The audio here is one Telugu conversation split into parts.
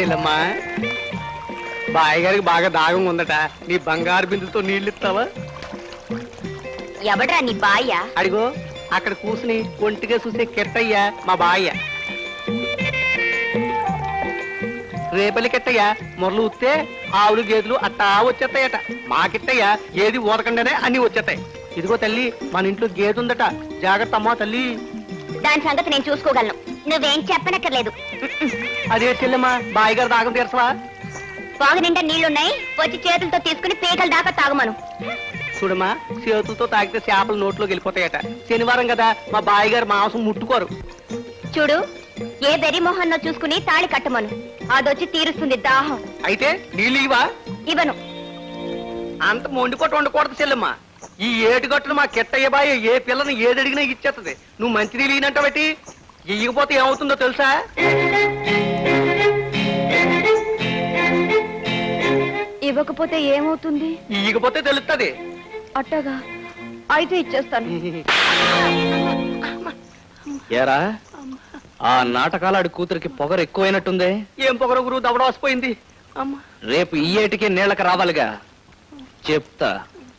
చెల్లమ్మా బాయ్ గారికి బాగా దాగం ఉందట నీ బంగారు బిందుతో నీళ్ళు ఇస్తావా ఎవడ్రా నీ బాయ్య అడిగో అక్కడ కూసుని ఒంటిగా చూసే కెట్టయ్యా మా బాయ్య రేపల్లి కెట్టయ్యా మొరలు ఉత్తే ఆవులు గేదెలు అట్టా వచ్చేస్తాయట మా కిట్టయ్య ఏది ఊరకుండానే అన్ని వచ్చేస్తాయి ఇదిగో తల్లి మన ఇంట్లో గేదె ఉందట జాగ్రత్త అమ్మా తల్లి దాని సంగతి నేను చూసుకోగలను నువ్వేం చెప్పనక్కర్లేదు అదే చెల్లెమ్మా బాయ్ గారు దాగం తీర్చవా బాగు నిండా నీళ్లున్నాయి వచ్చి చేతులతో తీసుకుని పీకల దాకా తాగమను చూడమ్మా చేతులతో తాగితే చేపలు నోట్లోకి వెళ్ళిపోతాయట శనివారం కదా మా బాయ్ గారు మాంసం ముట్టుకోరు చూడు ఏ బెర్రీ మొహన్నో చూసుకుని తాళి కట్టమను అదొచ్చి తీరుస్తుంది దాహం అయితే నీళ్ళు ఇవా ఇవ్వను అంత మొండికొట్టు వండకూడదు చెల్లెమ్మా ఈ ఏటుగట్టును మా కెట్టయ్య బాయ్ ఏ పిల్లని ఏది అడిగినా ఇచ్చేస్తుంది నువ్వు మంచి నీళ్ళు ఈనంట బట్టి ఇయ్యకపోతే ఏమవుతుందో తెలుసా ఇవ్వకపోతే ఏమవుతుంది ఇయ్యకపోతే తెలుస్తుంది అట్టగా అయితే ఇచ్చేస్తాను ఏరా ఆ నాటకాలాడి కూతురికి పొగరు ఎక్కువైనట్టుందే ఏం పొగరు గురువు దవడ వసిపోయింది అమ్మా రేపు ఈ ఏటికి నీళ్ళకి రావాలిగా చెప్తా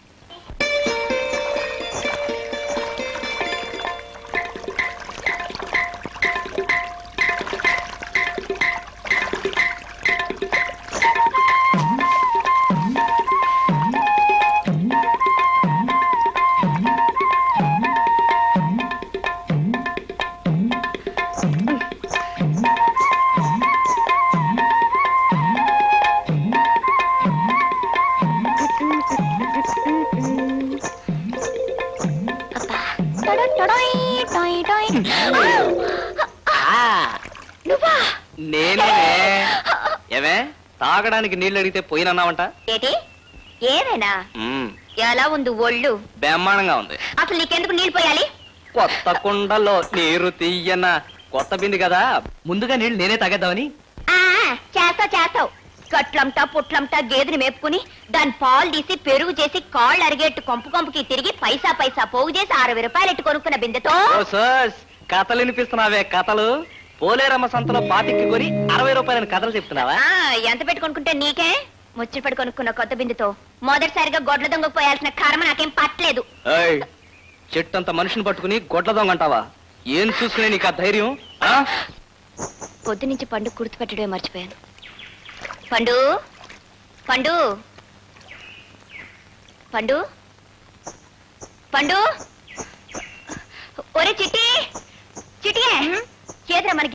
నువ్వా నేనే ఏమే తాగడానికి నీళ్ళు అడిగితే పోయినన్నావంట ఏటి ఏమైనా మ్మ్, ఎలా ఉంది ఒళ్ళు బ్రహ్మాండంగా ఉంది అసలు నీకెందుకు నీళ్ళు పోయాలి కొత్త కుండలో నీరు తీయన కొత్త బింది కదా ముందుగా నీళ్ళు నేనే తాగేద్దామని ఆ చేస్తావు చేస్తావు గట్లంతా పుట్లంతా గేదెని మేపుకుని దాని పాలు తీసి పెరుగు చేసి కాళ్ళు అరిగేట్టు కొంపు కొంపుకి తిరిగి పైసా పైసా పోగు చేసి అరవై రూపాయలు ఎట్టు కొనుక్కున్న బిందెతో ఓ సోస్ కథలు వినిపిస్తున్నావే కథలు పోలేరమ్మ సంతలో పాతికి కొని అరవై రూపాయలని కథలు చెప్తున్నావా ఆ ఎంత పెట్టి కొనుక్కుంటే నీకే ముచ్చటపడి కొనుక్కున్న కొత్త బిందెతో మొదటిసారిగా గొడ్ల దొంగ పోయాల్సిన కర్మ నాకేం పట్టలేదు ఏయ్, చెట్టంత మనిషిని పట్టుకుని గొడ్ల దొంగ అంటావా ఏం చూసుకునే నీకు ఆ ధైర్యం ఆ? పొద్దు నుంచి పండు గుర్తుపెట్టడమే మర్చిపోయాను పండు పండు పండు పండు ఒరే చిట్టి చిటియే చేద్రా మనకి